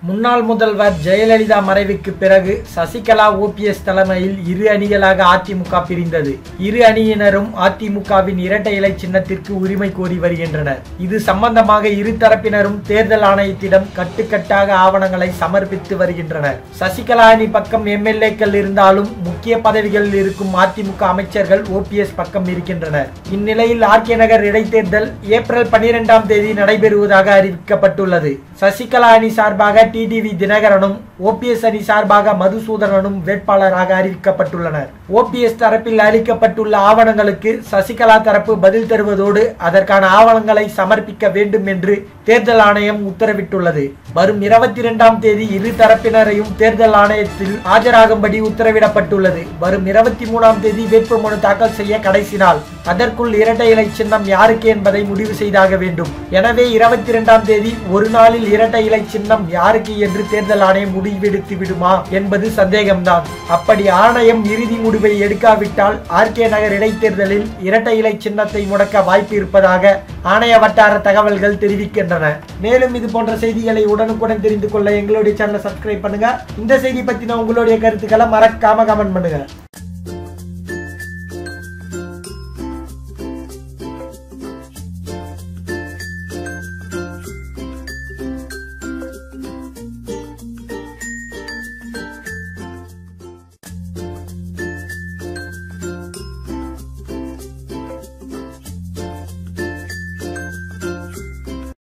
முன்னாள் முதல்வர் ஜெயலலிதா மறைவுக்கு பிறகு சசிகலா ஓபிஎஸ் தலைமையில் இரு அணிகளாக அதிமுக பிரிந்தது இரு அணியினரும் அதிமுகவின் இரட்டை இலை சின்னத்திற்கு உரிமை கோரி வருகின்றனர் இது சம்பந்தமாக இரு தரப்பினரும் தேர்தல் ஆணையத்திடம் கட்டுக்கட்டாக ஆவணங்களை சமர்ப்பித்து வருகின்றனர் சசிகலா அணி பக்கம் எம்எல்ஏக்கள் இருந்தாலும் முக்கிய பதவிகளில் இருக்கும் அதிமுக அமைச்சர்கள் ஓபிஎஸ் பக்கம் இருக்கின்றனர் இந்நிலையில் ஆர்கே நகர் இடைத்தேர்தல் ஏப்ரல் பனிரெண்டாம் தேதி நடைபெறுவதாக அறிவிக்கப்பட்டுள்ளது சசிகலா அணி சார்பாக டிடிவி தினகரனும் ஓபிஎஸ் அணி சார்பாக மதுசூதனனும் வேட்பாளராக அறிவிக்கப்பட்டுள்ளனர் ஓபிஎஸ் தரப்பில் அளிக்கப்பட்டுள்ள ஆவணங்களுக்கு சசிகலா தரப்பு பதில் தருவதோடு அதற்கான ஆவணங்களை சமர்ப்பிக்க வேண்டும் என்று தேர்தல் ஆணையம் உத்தரவிட்டுள்ளது வரும் இருபத்தி இரண்டாம் தேதி இரு தரப்பினரையும் தேர்தல் ஆணையத்தில் ஆஜராகும்படி உத்தரவிடப்பட்டுள்ளது வரும் இருபத்தி மூணாம் தேதி வேட்புமனு தாக்கல் செய்ய கடைசி நாள் அதற்குள் இரட்டை இலை சின்னம் யாருக்கு என்பதை முடிவு செய்தாக வேண்டும் எனவே இருபத்தி இரண்டாம் தேதி ஒரு நாளில் இரட்டை இலை சின்னம் யாருக்கு என்று தேர்தல் ஆணையம் முடிவெடுத்து விடுமா என்பது சந்தேகம்தான் அப்படி ஆணையம் இறுதி முடிவை எடுக்காவிட்டால் ஆர்கே நகர் இடைத்தேர்தலில் இரட்டை இலை சின்னத்தை முடக்க வாய்ப்பு இருப்பதாக ஆணைய வட்டார தகவல்கள் தெரிவிக்கின்றன மேலும் இது போன்ற செய்திகளை உடனுக்குடன் தெரிந்து கொள்ள எங்களுடைய சேனலை சப்ஸ்கிரைப் பண்ணுங்க இந்த செய்தி பத்தின உங்களுடைய கருத்துக்களை மறக்காம கமெண்ட் பண்ணுங்க